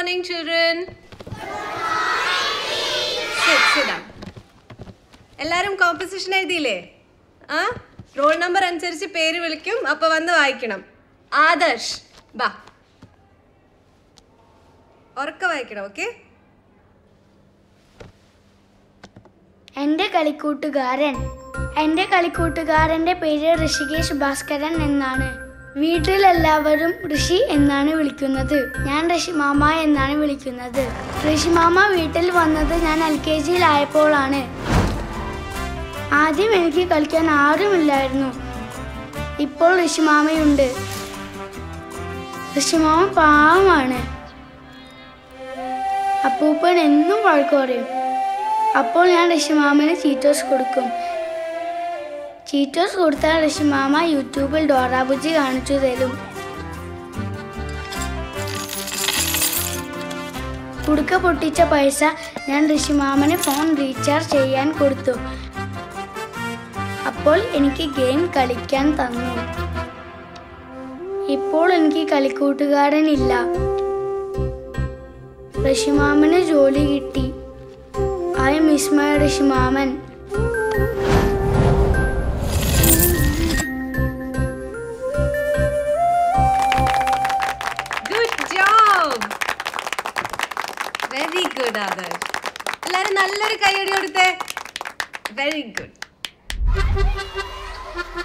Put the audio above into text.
morning, children. Sit, sit down. എല്ലാരും composition എഴുതിയില്ലേ ആ റോൾ നമ്പർ അനുസരിച്ച് പേര് വിളിക്കും അപ്പൊ വന്ന് വായിക്കണം ആദർശ് ബാ ഉറക്ക വായിക്കണം ഓക്കെ എൻ്റെ കളിക്കൂട്ടുകാരൻ എൻ്റെ കളിക്കൂട്ടുകാരൻ്റെ പേര് ഋഷികേശ് ഭാസ്കരൻ എന്നാണ് വീട്ടിലെല്ലാവരും ഋഷി എന്നാണ് വിളിക്കുന്നത് ഞാൻ ഋഷിമാമ എന്നാണ് വിളിക്കുന്നത് ഋഷിമാമ വീട്ടിൽ വന്നത് ഞാൻ എൽ കെ ജിയിലായപ്പോഴാണ് ആദ്യം എനിക്ക് കളിക്കാൻ ആരുമില്ലായിരുന്നു ഇപ്പോൾ ഋഷിമാമയുണ്ട് ഋഷിമാമ പാവമാണ് അപ്പൂപ്പൻ എന്നും വഴക്ക് പറയും അപ്പോൾ ഞാൻ ഋഷിമാമന് ചീറ്റോസ് കൊടുക്കും ചീറ്റോസ് കൊടുത്താൽ ഋഷിമാമ യൂട്യൂബിൽ ഡോറാബുജി കാണിച്ചു തരും കുടുക്ക പൊട്ടിച്ച പൈസ ഞാൻ ഋഷിമാമന് ഫോൺ റീചാർജ് ചെയ്യാൻ കൊടുത്തു അപ്പോൾ എനിക്ക് ഗെയിം കളിക്കാൻ തന്നു ഇപ്പോൾ എനിക്ക് കളിക്കൂട്ടുകാരനില്ല ഋഷിമാമന് ജോലി കിട്ടി ഐ മിസ് മൈ ഋഷിമാമൻ good job very good Adarsh എല്ലാരും നല്ലൊരു കൈയടി കൊടുത്തേ വെരി ഗുഡ്